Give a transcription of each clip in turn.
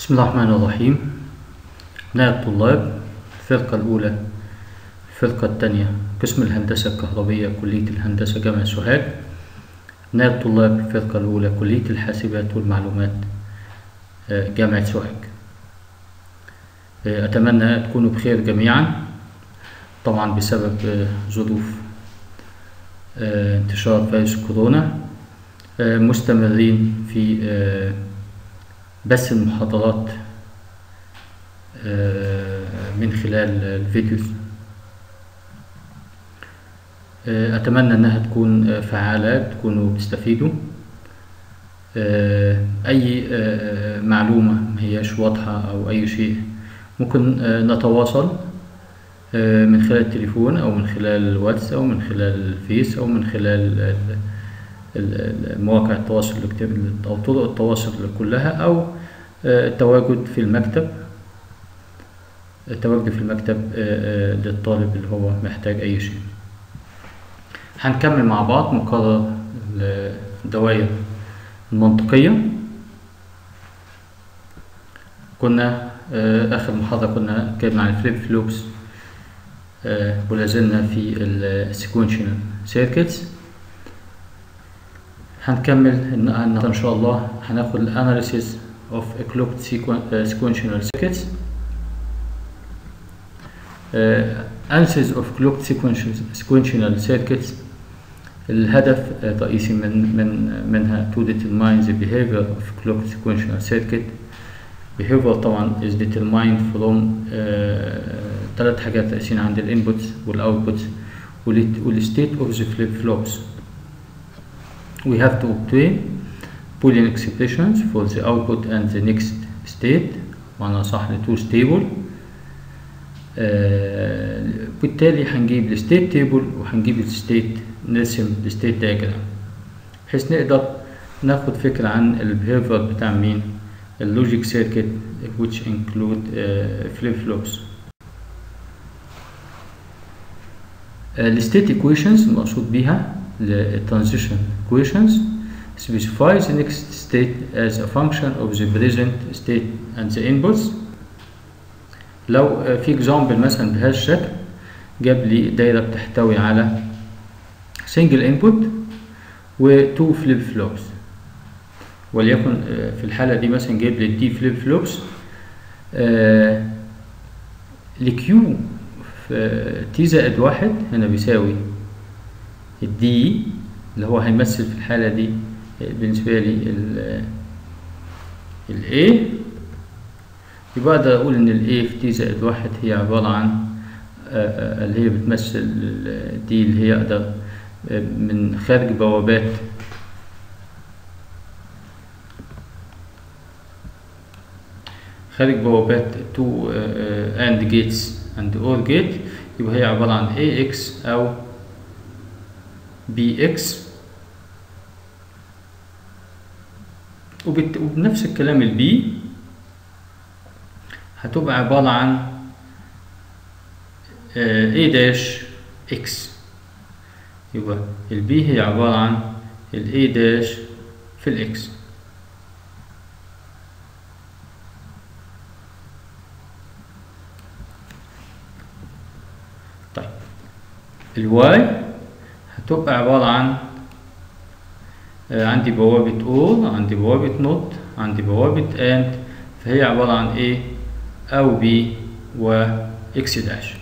بسم الله الرحمن الرحيم أبناء الطلاب الفرقة الأولى الفرقة الثانية قسم الهندسة الكهربية كلية الهندسة جامعة سوهاج أبناء الطلاب الفرقة الأولى كلية الحاسبات والمعلومات آه، جامعة سوهاج آه، أتمنى تكونوا بخير جميعا طبعا بسبب آه، ظروف آه، انتشار فيروس كورونا آه، مستمرين في آه، بث المحاضرات آه، من خلال الفيديوز آه، أتمنى أنها تكون آه، فعالة تكونوا تستفيدوا آه، أي آه، معلومة ما هياش واضحة أو أي شيء ممكن آه، نتواصل آه، من خلال التليفون أو من خلال الواتس أو من خلال الفيس أو من خلال ال- ال- ال- مواقع التواصل الاجتماعي أو طرق التواصل كلها أو آه، التواجد في المكتب التواجد في المكتب آه، آه، للطالب اللي هو محتاج أي شيء هنكمل مع بعض مقرر الدوائر المنطقية كنا آه، آخر محاضرة كنا اتكلمنا عن الفليب فلوبس آه، ولازلنا في السيكونشنال سيركتس هنكمل النهارده إن شاء الله هناخد الاناليسيس of a clocked sequen- uh, sequential circuits uh, analysis of clocked sequential, sequential circuits الهدف الرئيسي من من منها to determine the behavior of clocked sequential circuit behavior طبعا is determined from ثلاث حاجات رئيسيين عند الانبوتس والاوتبوتس والستيت of the flip flops we have to obtain Boolean expressions for the output and the next state معنى صح ل two stable آه، بالتالي هنجيب الستيت تيبل وهنجيب الستيت نرسم الستيت دايجرام بحيث نقدر ناخد فكرة عن البيهيفير بتاع مين اللوجيك سيركت which include flip flops الستيت equations المقصود بيها الترانزيشن equations specify the next state as a function of the present state and the inputs لو آه، في example مثلا بهذا الشكل جاب لي دايرة بتحتوي على single input و two flip flops وليكن آه، في الحالة دي مثلا جايب لي دي flip flops آه، الكيو في تي زائد واحد هنا بيساوي الدي اللي هو هيمثل في الحالة دي بالنسبة لي ال ال A يبقى أقدر أقول إن ال A في تي زائد واحد هي عبارة عن آه، آه، اللي هي بتمثل ال دي اللي هي أقدر آه، من خارج بوابات خارج بوابات تو اند جيتس اند اور جيت يبقى هي عبارة عن AX أو BX وبت... وبنفس الكلام البي هتبقى عبارة عن آه، A داش X يبقى البي هي عبارة عن ال A داش في ال X طيب الواي هتبقى عبارة عن آه، عندي بوابة اور عندي بوابة نوت عندي بوابة اند فهي عبارة عن A أو B و X داش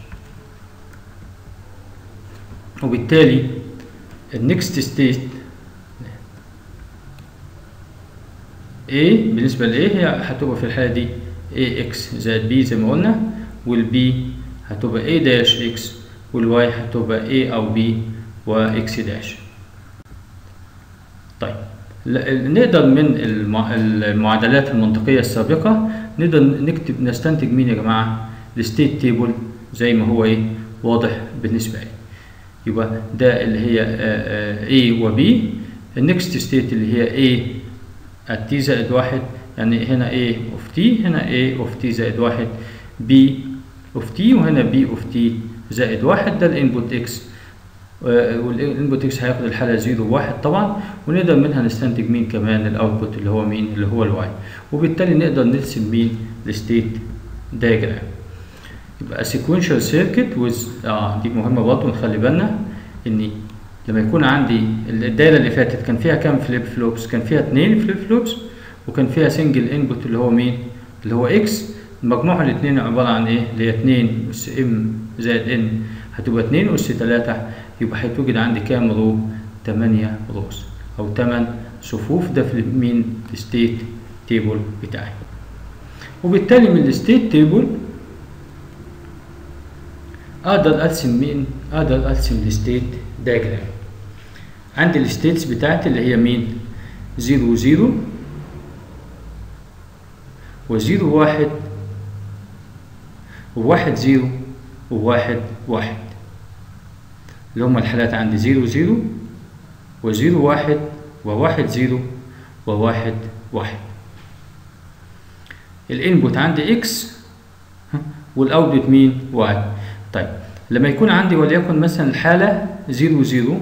وبالتالي النكست ستيت A بالنسبة ل A هي هتبقى في الحالة دي AX زائد B زي ما قلنا والبي هتبقى A داش X والواي هتبقى A أو B و X داش طيب ل- نقدر من المع- المعادلات المنطقية السابقة نقدر نكتب نستنتج مين يا جماعة الستيت تيبل زي ما هو ايه واضح بالنسبة لي يبقى ده اللي هي آه، آه، A و B النكست ستيت اللي هي A at t زائد واحد يعني هنا A of t هنا A of t زائد واحد B of t وهنا B of t زائد واحد ده الانبوت X والانبوت اكس هياخد الحاله 0 و1 طبعا ونقدر منها نستنتج مين كمان الاوتبوت اللي هو مين اللي هو الواي وبالتالي نقدر نرسم مين الستيت دايجرام يبقى sequential circuit with اه دي مهمه برضه نخلي بالنا ان لما يكون عندي الدايره اللي فاتت كان فيها كام فليب فلوبس كان فيها اتنين فليب فلوبس وكان فيها سنجل انبوت اللي هو مين اللي هو اكس مجموع الاثنين عباره عن ايه اللي هي 2 اس ام زائد ان هتبقى 2 اس 3 يبقى هيتوجد عندي كام رو 8 روز او 8 صفوف ده في مين الستيت تيبل بتاعي وبالتالي من الستيت تيبل اقدر ارسم مين اقدر ارسم الستيت دايجرام عندي الستيتس بتاعتي اللي هي مين 0 0 و0 1 وواحد زيرو وواحد واحد اللي هما الحالات عندي زيرو زيرو وزيرو واحد وواحد زيرو وواحد واحد الانبوت عندي اكس والاوتبوت مين واي طيب لما يكون عندي وليكن مثلا الحالة زيرو زيرو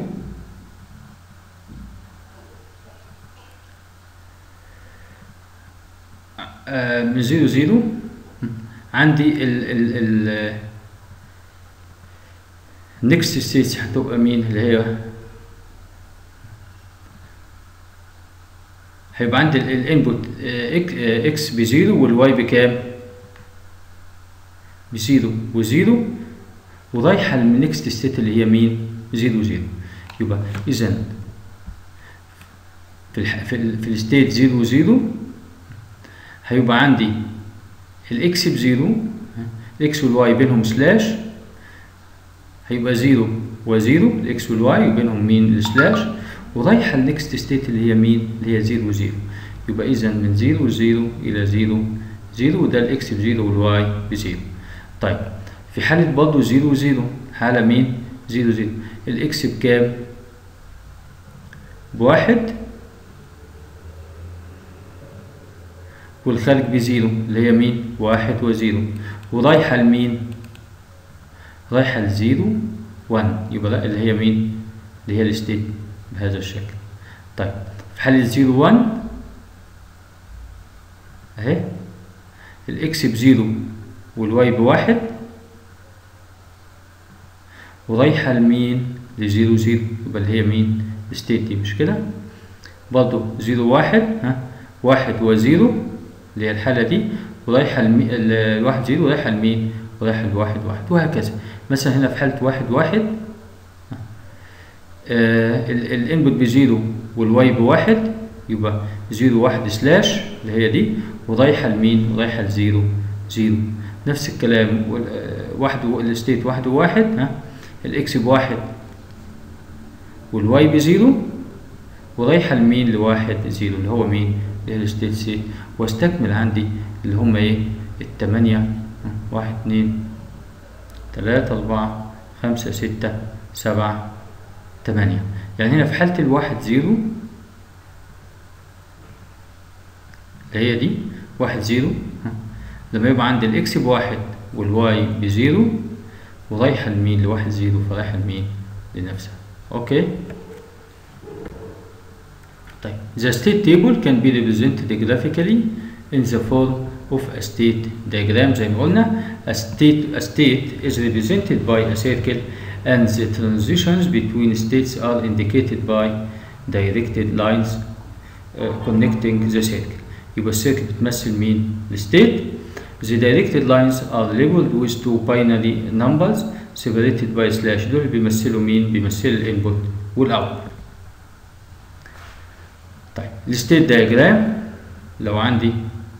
آه من زيرو زيرو عندي ال ال ال نكست ستيتس هتبقى مين اللي هي هيبقى عندي الانبوت اكس بزيرو والواي بكام بزيرو وزيرو ورايحه للنكست ستيت اللي هي مين زيرو زيرو يبقى اذا في الح... في, ال... في الستيت زيرو زيرو هيبقى عندي الاكس بزيرو الاكس والواي بينهم سلاش هيبقى زيرو وزيرو الاكس والواي وبينهم مين السلاش ورايحه النكست ستيت اللي هي مين اللي هي زيرو زيرو يبقى اذا من زيرو زيرو الى زيرو زيرو وده الاكس بزيرو والواي بزيرو طيب في حالة برضه زيرو زيرو حالة مين زيرو زيرو الاكس بكام بواحد والخارج بزيرو اللي هي مين واحد وزيرو ورايحة لمين رايحة لزيرو وان يبقى لا اللي هي مين اللي هي الستيت بهذا الشكل طيب في حالة زيرو وان اهي الاكس بزيرو والواي بواحد ورايحة لمين لزيرو زيرو يبقى اللي هي مين الستيت دي مش كده برضو زيرو واحد ها واحد وزيرو اللي هي الحالة دي ورايحة لمي... الواحد زيرو ورايحة لمين ورايحة لواحد واحد وهكذا مثلا هنا في حالة واحد واحد آه الانبوت بزيرو والواي بواحد يبقى زيرو واحد سلاش اللي هي دي ورايحة لمين ورايحة لزيرو زيرو نفس الكلام واحد الستيت واحد وواحد ها الاكس بواحد والواي بزيرو ورايحة لمين لواحد زيرو اللي هو مين اللي هي الستيت سي واستكمل عندي اللي هم ايه التمانية واحد اتنين تلاتة أربعة خمسة ستة سبعة تمانية يعني هنا في حالة الواحد زيرو اللي هي دي واحد زيرو لما يبقى عندي الاكس بواحد والواي بزيرو ورايحة لمين لواحد زيرو فرايحة لمين لنفسها اوكي طيب the state table can be represented graphically in the form of a state diagram زي ما قلنا a state a state is represented by a circle and the transitions between states are indicated by directed lines uh, connecting the circle يبقى السيركل بتمثل مين الستيت The directed lines are labeled with two binary numbers separated by slash دول بيمثلوا مين؟ بيمثلوا الانبوت والاوتبوت. طيب الستيت دايجرام لو عندي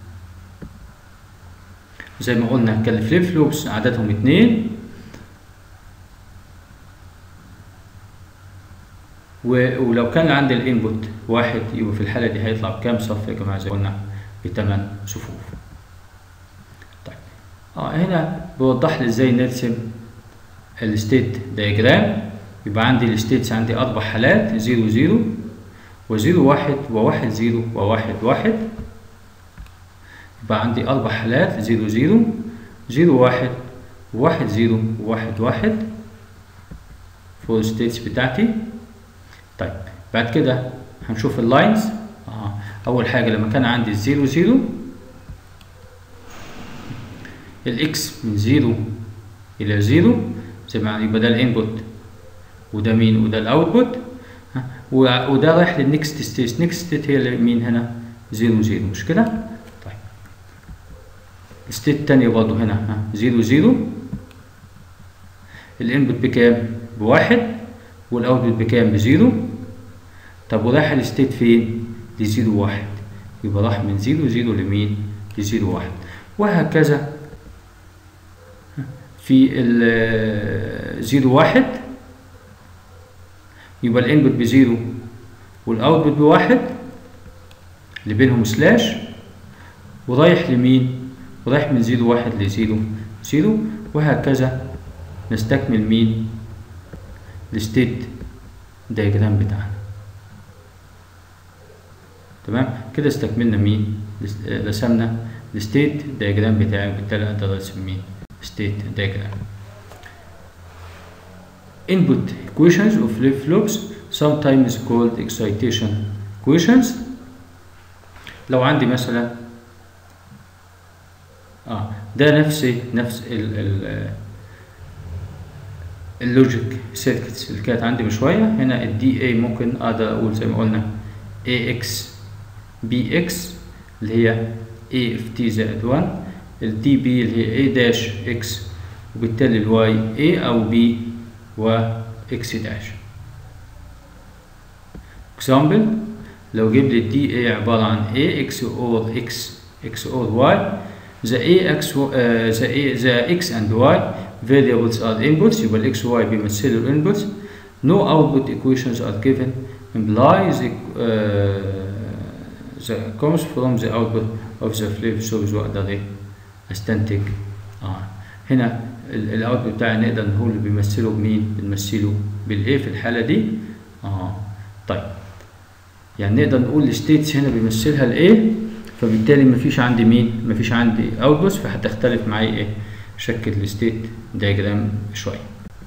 زي ما قلنا كان الفليب فلوبس عددهم اتنين ولو كان عندي الانبوت واحد يبقى في الحالة دي هيطلع بكام صف يا جماعة زي ما قلنا بثمان صفوف. اه هنا بيوضح لي ازاي نرسم الستيت دايجرام يبقى عندي الستيتس عندي اربع حالات زيرو زيرو وزيرو واحد وواحد زيرو وواحد واحد يبقى عندي اربع حالات زيرو زيرو زيرو واحد وواحد زيرو وواحد واحد فور ستيتس بتاعتي طيب بعد كده هنشوف اللاينز اه اول حاجه لما كان عندي الزيرو زيرو الاكس من زيرو الى زيرو زي ما يبقى ده الانبوت وده مين وده الاوتبوت وده رايح للنكست ستيت نكست ستيت هي اللي مين هنا زيرو زيرو مش كده طيب الستيت التانية برضه هنا ها زيرو زيرو الانبوت بكام بواحد والاوتبوت بكام بزيرو طب وراح الستيت فين لزيرو واحد يبقى راح من زيرو زيرو لمين لزيرو واحد وهكذا في ال زيرو واحد يبقى الانبوت بزيرو والاوتبوت بواحد اللي بينهم سلاش ورايح لمين ورايح من زيرو واحد لزيرو زيرو وهكذا نستكمل مين الستيت دايجرام بتاعنا تمام كده استكملنا مين رسمنا الستيت دايجرام بتاعي وبالتالي اقدر ارسم مين ستيت دايجرام input equations of flip-flops sometimes called excitation equations لو عندي مثلا اه ده نفس نفس ال ال اللوجيك سيركتس اللي كانت عندي من شويه هنا الدي اي ممكن اقدر اقول زي ما قلنا اي اكس بي اكس اللي هي اي اف تي زائد 1 الدي بي اللي هي اي داش اكس وبالتالي الواي اي او بي و اكس داش اكزامبل لو جيب لي الدي اي عباره عن اي اكس اور اكس اكس اور واي the a x uh, the a the x and y variables are inputs يبقى ال x و y بيمثلوا ال inputs no output equations are given implies uh, the comes from the output of the flip source واقدر ايه استنتج اه هنا الاوتبوت بتاعي نقدر نقول اللي بيمثله بمين بنمثله بالايه في الحاله دي اه طيب يعني نقدر نقول الستيتس هنا بيمثلها الايه فبالتالي مفيش عندي مين مفيش عندي اوتبوت فهتختلف معايا ايه شكل الستيت دايجرام شويه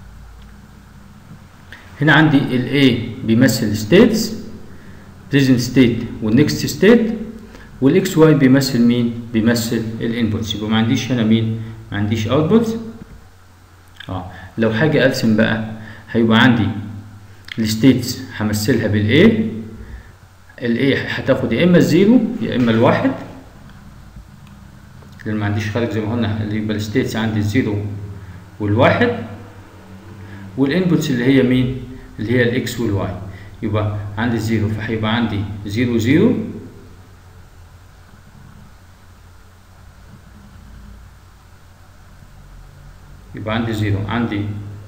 هنا عندي ال A بيمثل states present state والnext state وال XY بيمثل مين؟ بيمثل الانبوتس يبقى ما عنديش هنا مين؟ ما عنديش اوتبوت اه لو حاجة ارسم بقى هيبقى عندي الستيتس همثلها بال A ال A هتاخد يا اما الزيرو يا اما الواحد لان ما عنديش خارج زي ما قلنا اللي يبقى الستيتس عندي الزيرو والواحد والانبوتس اللي هي مين؟ اللي هي الاكس والواي يبقى عندي الزيرو فهيبقى عندي زيرو زيرو يبقى عندي زيرو عندي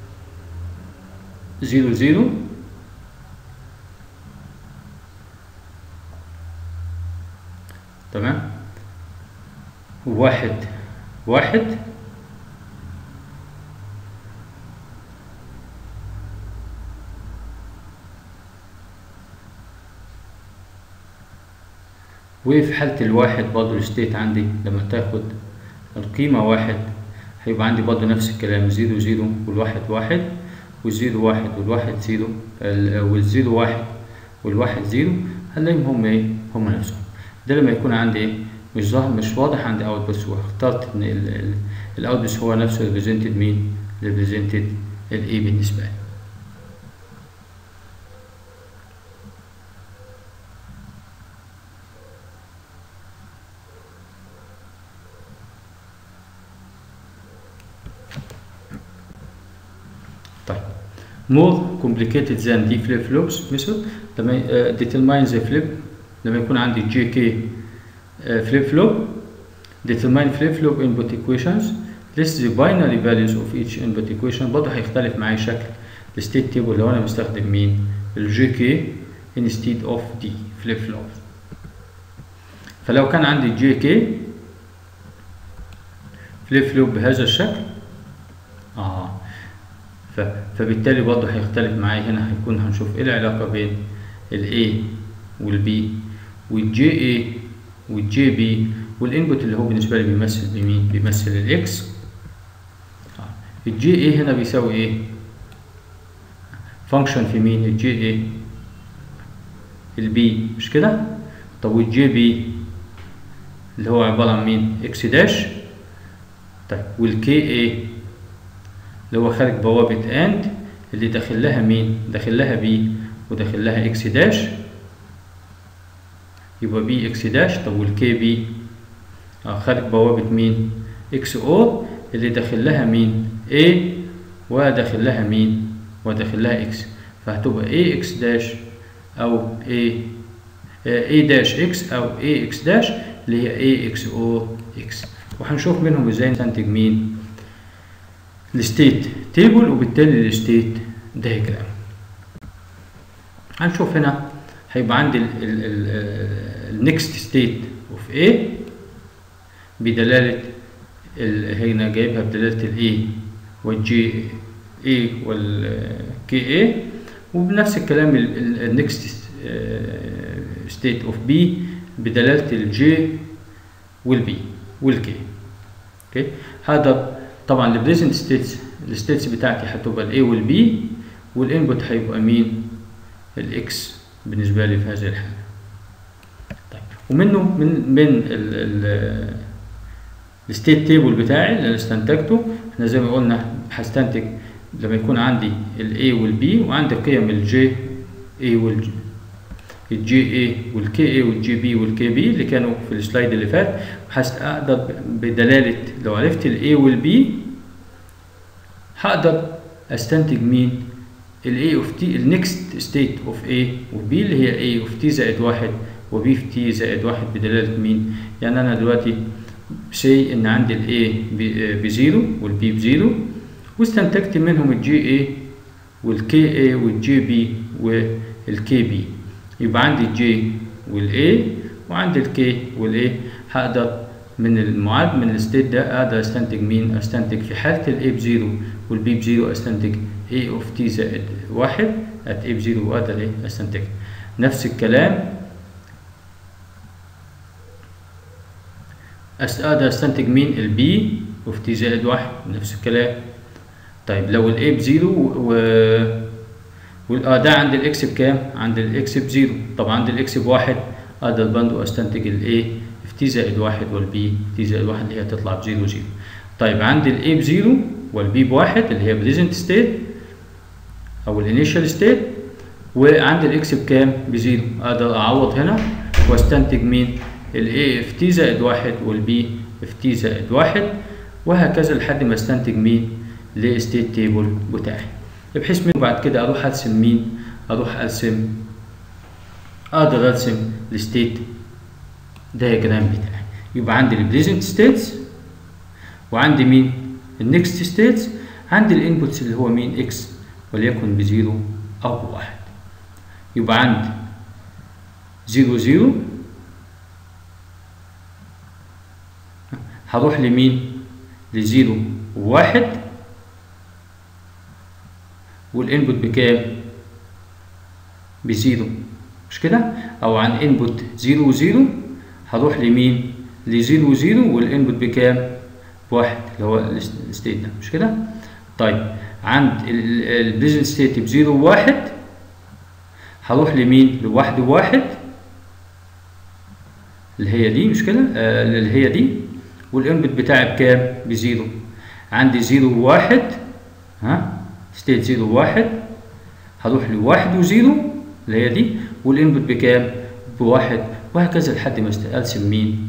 زيرو زيرو تمام واحد واحد وفي حالة الواحد برضه الستيت عندي لما تاخد القيمة واحد هيبقى عندي برضه نفس الكلام زيرو زيرو والواحد واحد والزيرو واحد والواحد زيرو والزيرو واحد والواحد زيرو هنلاقيهم هم ايه هم نفسهم ده لما يكون عندي ايه مش ظاهر مش واضح عندي اوت بس واخترت ان الاوت بس هو نفسه ريبريزنتد مين ريبريزنتد الاي بالنسبة لي more complicated than the flip flops method لما uh, determine the flip لما يكون عندي جي كي flip flop determine flip flop input equations list the binary values of each input equation برضه هيختلف معايا شكل الستيت تيبل لو انا مستخدم مين الجي كي instead of دي flip flop فلو كان عندي جي كي flip flop بهذا الشكل اه فبالتالي برضه هيختلف معايا هنا هيكون هنشوف ايه العلاقة بين ال A وال B وال JA وال JB والانبوت اللي هو بالنسبة لي بيمثل بمين؟ بيمثل ال X ال JA هنا بيساوي ايه؟ فانكشن في مين الجي ايه البي مش كده طب والجي بي اللي هو عبارة عن مين اكس داش طيب والكي ايه اللي هو خارج بوابة اند اللي داخل لها مين داخل لها بي وداخل لها اكس داش يبقى بي اكس داش طب والكي بي اه خارج بوابة مين اكس او اللي داخل لها مين A وداخل لها مين وداخل لها اكس فهتبقى A اكس داش او A A داش اكس او A اكس داش اللي هي A اكس او اكس وهنشوف منهم ازاي نستنتج مين الستيت تيبل وبالتالي الستيت دايجرام هنشوف هنا هيبقى عندي النكست ستيت اوف A بدلالة هنا جايبها بدلالة ال A والجي A والكي A وبنفس الكلام النكست ستيت اوف B بدلالة الجي والبي والكي اوكي هذا طبعا البريزنت ستيتس الستيتس بتاعتي هتبقى الاي والبي والانبوت هيبقى مين الاكس بالنسبه لي في هذه الحاله طيب ومنه من من ال الستيت تيبل بتاعي اللي انا استنتجته احنا زي ما قلنا هستنتج لما يكون عندي الاي والبي وعندي قيم الجي اي والجي الجي اي والكي اي والجي بي والكي بي اللي كانوا في السلايد اللي فات هقدر بدلاله لو عرفت الاي والبي هقدر استنتج مين الاي اوف تي النكست ستيت اوف اي وبي اللي هي اي اوف تي زائد واحد وبي في تي زائد واحد بدلاله مين يعني انا دلوقتي سي ان عندي الاي بزيرو والبي بزيرو واستنتجت منهم الجي اي والكي اي والجي بي والكي بي يبقى عندي الجي والاي وعندي الكي والاي هقدر من المعاد من الستيت ده اقدر استنتج مين استنتج في حاله الاي بزيرو والبي بزيرو استنتج اي اوف تي زائد واحد ات اي بزيرو واقدر ايه استنتج نفس الكلام اقدر استنتج مين البي اوف تي زائد واحد نفس الكلام طيب لو الاي بزيرو و اه ده عند الاكس بكام؟ عند الاكس بزيرو طب عند الاكس بواحد اقدر برضه استنتج الاي في تي زائد واحد والبي تي زائد واحد اللي هي تطلع بزيرو زيرو طيب عند الاي بزيرو والبي بواحد اللي هي بريزنت ستيت او الانيشال ستيت وعند الاكس بكام؟ بزيرو اقدر اعوض هنا واستنتج مين؟ الاي اف تي زائد واحد والبي اف تي زائد واحد وهكذا لحد ما استنتج مين؟ للستيت تيبل بتاعي بحيث من بعد كده اروح ارسم مين اروح ارسم اقدر ارسم الستيت دايجرام بتاعي يبقى عندي البريزنت ستيتس وعندي مين النكست ستيتس عندي الانبوتس اللي هو مين اكس وليكن بزيرو او بواحد يبقى عندي زيرو زيرو هروح لمين لزيرو وواحد والانبوت بكام بزيرو مش كده او عن انبوت زيرو وزيرو هروح لمين لزيرو وزيرو والانبوت بكام بواحد اللي هو الستيت ده مش كده طيب عند البريزنت ستيت بزيرو وواحد هروح لمين لواحد وواحد اللي هي دي مش كده آه اللي هي دي والانبوت بتاعي بكام بزيرو عندي زيرو وواحد ها ستيت زيرو واحد هروح لواحد وزيرو اللي هي دي والانبوت بكام بواحد وهكذا لحد ما ارسم مين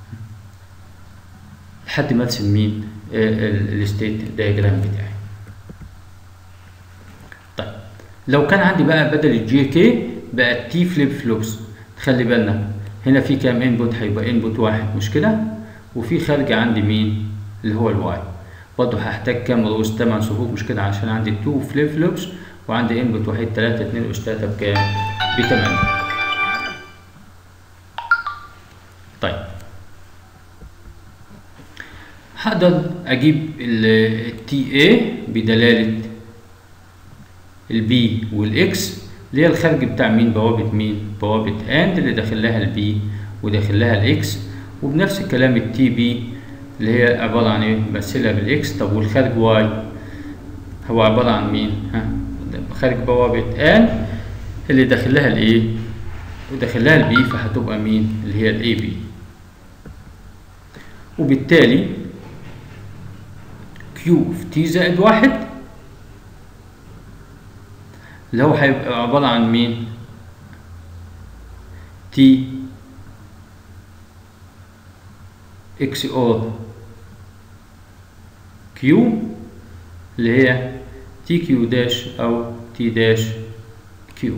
لحد ما ارسم مين الستيت دايجرام بتاعي طيب لو كان عندي بقى بدل الجي كي بقى تي فليب فلوبس خلي بالنا هنا في كام انبوت هيبقى انبوت واحد مش كده وفي خارج عندي مين اللي هو الواي برضه هحتاج كام رؤوس 8 صفوف مش كده عشان عندي 2 فليب فلوبس وعندي انبوت وحيد 3 2 اس 3 بكام؟ ب 8 طيب هقدر اجيب التي اي بدلاله البي والاكس اللي هي الخارج بتاع مين بوابه مين بوابه اند اللي داخل لها البي وداخل لها الاكس وبنفس الكلام التي بي اللي هي عبارة عن ايه؟ بمثلها بالاكس طب والخارج واي هو عبارة عن مين؟ ها؟ خارج بوابة ان اللي داخل لها الايه وداخل لها البي فهتبقى مين اللي هي الاي بي وبالتالي كيو في تي زائد واحد اللي هو هيبقى عبارة عن مين تي اكس اور كيو اللي هي تي كيو داش او تي داش كيو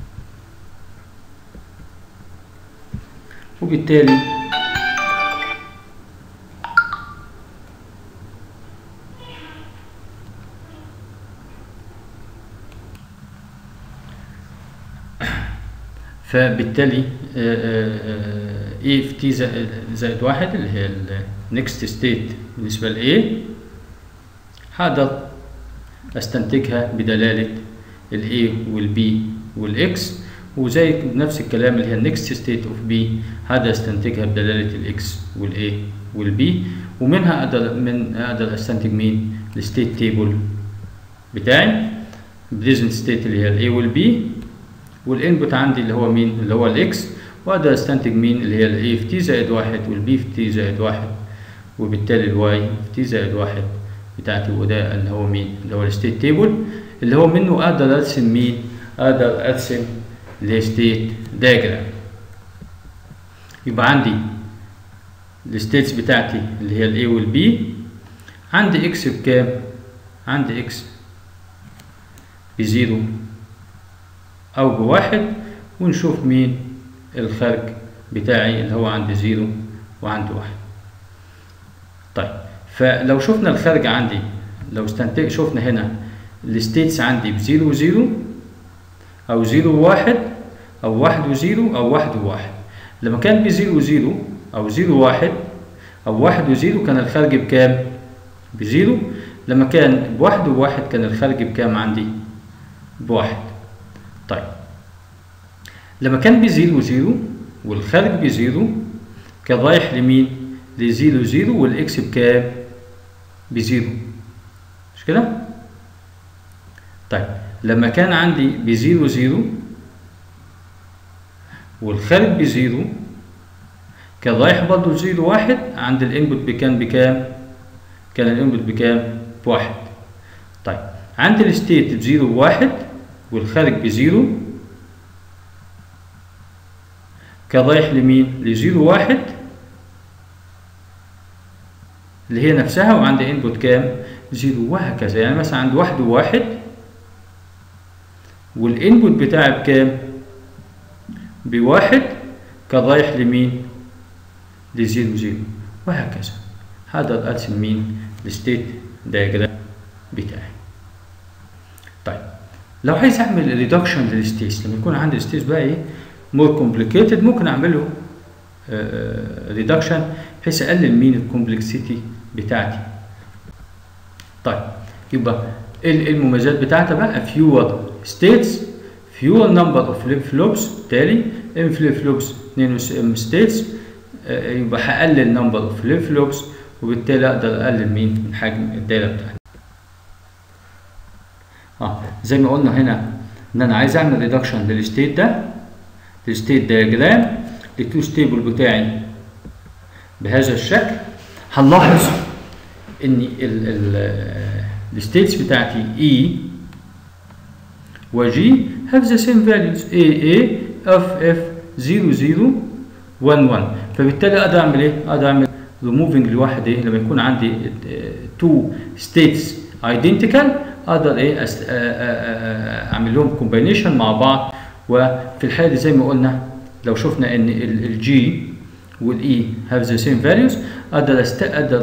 وبالتالي فبالتالي اي في تي زائد واحد اللي هي النكست ستيت بالنسبة ل A هقدر استنتجها بدلالة ال A وال B وال X وزي نفس الكلام اللي هي النكست ستيت اوف B هقدر استنتجها بدلالة ال X وال A وال B ومنها اقدر من اقدر استنتج مين الستيت تيبل بتاعي بريزنت ستيت اللي هي ال A وال B والانبوت عندي اللي هو مين اللي هو الاكس واقدر استنتج مين اللي هي الاي في تي زائد واحد والبي في تي زائد واحد وبالتالي الواي في تي زائد واحد بتاعتي وده اللي هو مين اللي هو الستيت تيبل اللي هو منه اقدر ارسم مين اقدر ارسم الستيت دايجرام يبقى عندي الستيتس بتاعتي اللي هي الاي والبي عندي اكس بكام عندي اكس بزيرو أو بواحد ونشوف مين الخارج بتاعي اللي هو عندي زيرو وعندي واحد طيب فلو شفنا الخارج عندي لو استنتج شفنا هنا الستيتس عندي بزيرو وزيرو أو زيرو وواحد أو واحد وزيرو أو واحد وواحد لما كان بزيرو وزيرو أو زيرو واحد أو واحد وزيرو كان الخارج بكام؟ بزيرو لما كان بواحد وواحد كان الخارج بكام عندي؟ بواحد طيب لما كان بزيرو زيرو والخارج بزيرو كان رايح لمين؟ لزيرو زيرو والاكس بكام؟ بزيرو مش كده؟ طيب لما كان عندي بزيرو زيرو والخارج بزيرو كان رايح برضه لزيرو واحد عند الانبوت بكام بكام؟ كان الانبوت بكام؟ بواحد طيب عند الستيت بزيرو وواحد والخارج بزيرو كان رايح لمين؟ لزيرو واحد اللي هي نفسها وعند انبوت كام؟ زيرو وهكذا يعني مثلا عند واحد وواحد والانبوت بتاعي بكام؟ بواحد كان رايح لمين؟ لزيرو زيرو وهكذا هقدر ارسم مين؟ الستيت دايجرام بتاعي طيب لو عايز اعمل ريدكشن للستيتس لما يكون عندي ستيتس بقى ايه مور كومبليكيتد ممكن اعمله ريدكشن بحيث اقلل مين الكومبلكسيتي بتاعتي طيب يبقى المميزات بتاعتها بقى فيور ستيتس فيور نمبر اوف فليب فلوبس بالتالي ام فليب فلوبس 2 ستيتس يبقى هقلل نمبر اوف فليب فلوبس وبالتالي اقدر اقلل مين من حجم الدايره بتاعتي اه زي ما قلنا هنا ان انا عايز اعمل ريدكشن للستيت ده الستيت دياجرام للتو ستيبل بتاعي بهذا الشكل هنلاحظ ان الستيتس بتاعتي E و G have the same values A A F F 0 0 1 1 فبالتالي اقدر اعمل ايه؟ اقدر اعمل removing لواحد ايه؟ لما يكون عندي two states identical اقدر ايه أست... اعمل لهم كومبينيشن مع بعض وفي الحاله دي زي ما قلنا لو شفنا ان الجي والاي هاف ذا سيم فاليوز اقدر أست... اقدر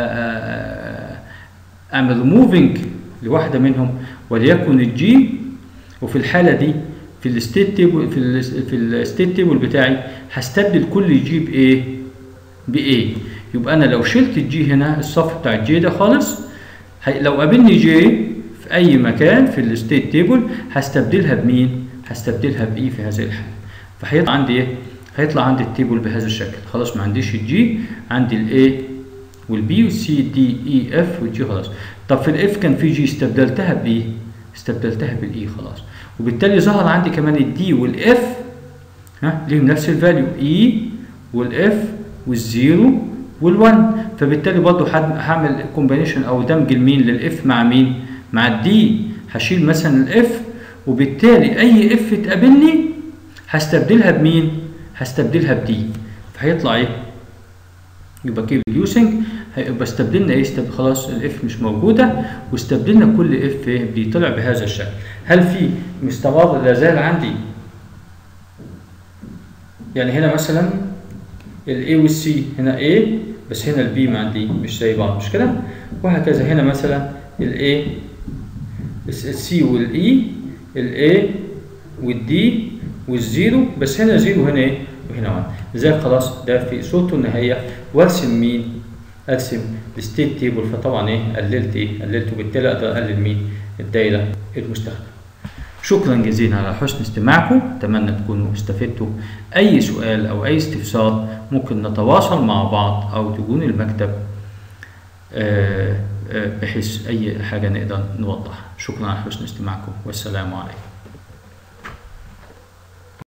اعمل ريموفينج لواحده منهم وليكن الجي وفي الحاله دي في الستيت تيبل في ال في الستيت تيبل بتاعي هستبدل كل جي بايه؟ بايه؟ يبقى انا لو شلت الجي هنا الصف بتاع الجي ده خالص لو قابلني جي في اي مكان في الستيت تيبل هستبدلها بمين؟ هستبدلها باي في هذه الحاله فهيطلع عندي ايه؟ هيطلع عندي التيبل بهذا الشكل خلاص ما عنديش الجي عندي الاي والبي والسي دي اي اف والجي خلاص طب في الاف كان في جي استبدلتها بايه؟ استبدلتها بالاي خلاص وبالتالي ظهر عندي كمان الدي والاف ها ليهم نفس الفاليو اي والاف والزيرو وال1 فبالتالي برضه هعمل كومبينيشن او دمج المين للاف مع مين مع الدي هشيل مثلا الاف وبالتالي اي اف تقابلني هستبدلها بمين هستبدلها بدي فهيطلع ايه يبقى كيف ريديوسنج هيبقى استبدلنا ايه استبدل خلاص الاف مش موجوده واستبدلنا كل اف بدي طلع بهذا الشكل هل في مستمر لا زال عندي يعني هنا مثلا الاي والسي هنا A بس هنا البي ما عندي مش زي بعض مش كده وهكذا هنا مثلا الاي السي والاي الاي والدي والزيرو بس هنا زيرو هنا ايه وهنا 1 لذلك خلاص ده في صورته النهائيه وارسم مين ارسم الستيت تيبل فطبعا ايه قللت ايه قللت وبالتالي اقدر اقلل مين الدايره المستخدمه شكرا جزيلا على حسن استماعكم اتمنى تكونوا استفدتوا اي سؤال او اي استفسار ممكن نتواصل مع بعض او تجون المكتب بحيث اي حاجه نقدر نوضحها شكرا على حسن استماعكم والسلام عليكم